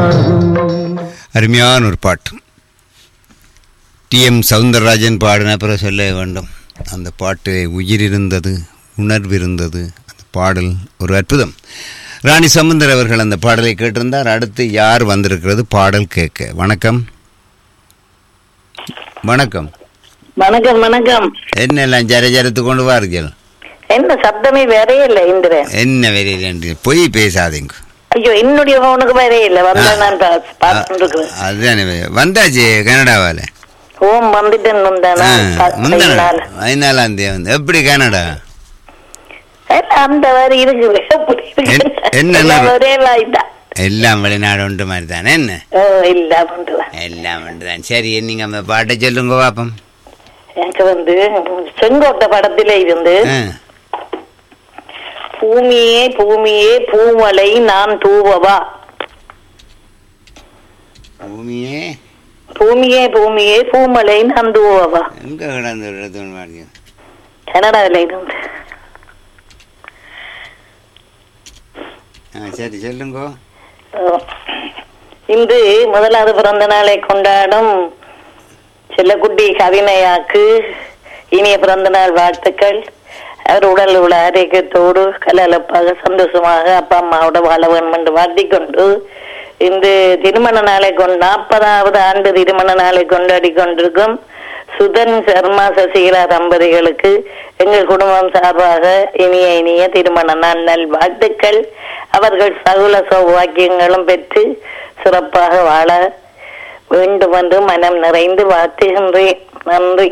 அருமையான ஒரு பாட்டு டிஎம் சவுந்தரராஜன் பாடின பிறகு சொல்ல வேண்டும் அந்த பாட்டு உயிர் இருந்தது உணர்வு இருந்தது அந்த பாடல் ஒரு அற்புதம் ராணி சமுந்தர் அவர்கள் அந்த பாடலை கேட்டிருந்தார் அடுத்து யார் வந்திருக்கிறது பாடல் கேட்க வணக்கம் வணக்கம் வணக்கம் வணக்கம் என்னெல்லாம் ஜர ஜரத்து கொண்டு வாருங்கள் என்ன சப்தமே வேறே இல்ல இந்திரன் என்ன வெளியில் பொய் பேசாதீங்க ஐயோ என்னுடைய போனுக்கு வேறே இல்ல வந்தா நான் பா- பார்த்துட்டு இருக்கிறேன் அதுதானே வந்தாச்சு கனடாவால் ஓம் வந்துட்டேன் முந்தானா ப- முந்தன பதினாலு. பதினாலாம் தேதி வந்து எப்படி கனடா இல்ல, அந்த மாதிரி இருக்குது எப்படி இருக்கு? என்- என்ன எல்லாம் நான்- ஒரே வாய்தா எல்லாம் வெளிநாடு உண்டு மாதிரி தானே என்ன ஓ இல்ல பண்றேன் எல்லாம் உண்டு தான் சரி நீங்க அந்த பாட்டை சொல்லுங்க பாப்போம் எனக்கு வந்து செங்கோட்டை படத்திலே இருந்து ஆ, பூமியே பூமியே பூமலை நான் தூவவா பூமியே பூமியே பூமியே பூமலை நான் தூவவா எங்க கிடந்து விடுறது மாதிரி கனடாவில் இருந்து ஆ சரி சொல்லுங்க இன்று முதலாவது பிறந்த நாளை கொண்டாடும் செல்லக்குட்டி கவினையாக்கு இனிய பிறந்த நாள் வாழ்த்துக்கள் அவர் உடல் உள்ள ஆரோக்கியத்தோடு கலலப்பாக சந்தோஷமாக அப்பா அம்மாவோட வாழ வேண்டும் என்று வாழ்த்திக் கொண்டு இந்த திருமண நாளை கொண்டு நாற்பதாவது ஆண்டு திருமண நாளை கொண்டாடி கொண்டிருக்கும் சுதன் சர்மா சசிகலா தம்பதிகளுக்கு எங்கள் குடும்பம் சார்பாக இனிய இனிய திருமண நாள் நல் வாழ்த்துக்கள் அவர்கள் சகுல சௌபாக்கியங்களும் பெற்று சிறப்பாக வாழ வேண்டும் என்று மனம் நிறைந்து வாழ்த்துகின்றேன் நன்றி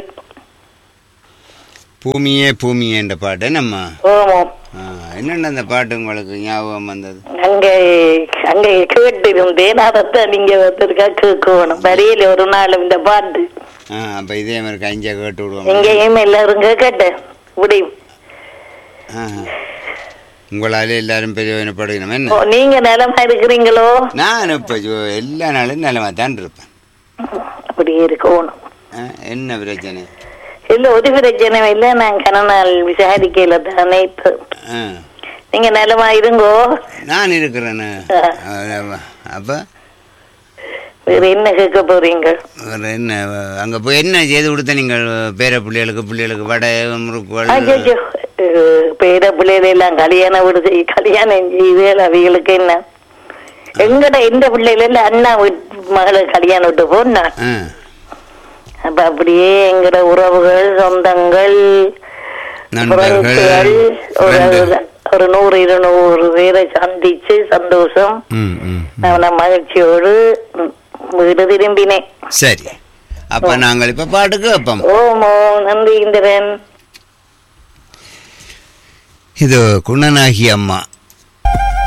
பூமியே பூமியே என்ற பாட்டு என்னம்மா ஓமோம் ஆ, என்னென்ன அந்த பாட்டு உங்களுக்கு ஞாபகம் வந்தது அங்கே அங்கே கேட்டிருந்தேன் அதைத்தான் நீங்க வந்திருக்கா கேட்கணும் வரையில ஒரு நாள் இந்த பாட்டு ஆ அப்ப இதே மாதிரி கஞ்சா கேட்டு விடுவோம் எங்கேயும் எல்லாரும் கேட்கட்டேன் முடியும் ஆ, உங்களாலே எல்லாரும் பெரியவனப்படுகணும் ஓ, என்ன நீங்க நிலமா இருக்கிறீங்களோ நான் இப்ப ஜோ- எல்லா நாளும் நிலமா தான் இருப்பேன் அப்படியே இருக்கணும் ஆ, என்ன பிரச்சனை இல்ல ஒரு பிரச்சனை இல்ல நான் கனநாள் விசாரிக்கல தானே இப்ப ஆ, நீங்க நிலமா இருங்கோ நான் இருக்கிறேன்னு ஆ. அப்ப வேற என்ன கேட்க போறீங்க வேற என்ன அங்க போய் என்ன செய்து கொடுத்த நீங்கள் பேர பிள்ளைகளுக்கு பிள்ளைகளுக்கு வடை முறுக்குகள் ஐயோ பேர பிள்ளைகள் எல்லாம் கல்யாணம் விடுது கல்யாணம் செய்வேல் அவைகளுக்கு என்ன எங்கட எந்த பிள்ளைகள் எல்லாம் அண்ணா வீட்டு மகளுக்கு கல்யாணம் விட்டு போனா ஆ, அப்ப அப்படியே எங்கட உறவுகள் சொந்தங்கள் நண்பர்கள் friends-கள், ஒரு friend. ஒரு நூறு இருநூறு பேரை சந்திச்சு சந்தோஷம் ம், ம், ம். நான் மகிழ்ச்சியோடு ம், வீடு திரும்பினேன் சரி அப்ப நாங்கள் இப்ப பாட்டுக்கு வைப்போம் ஓமோ நன்றி இந்திரன் இது குணநாகி அம்மா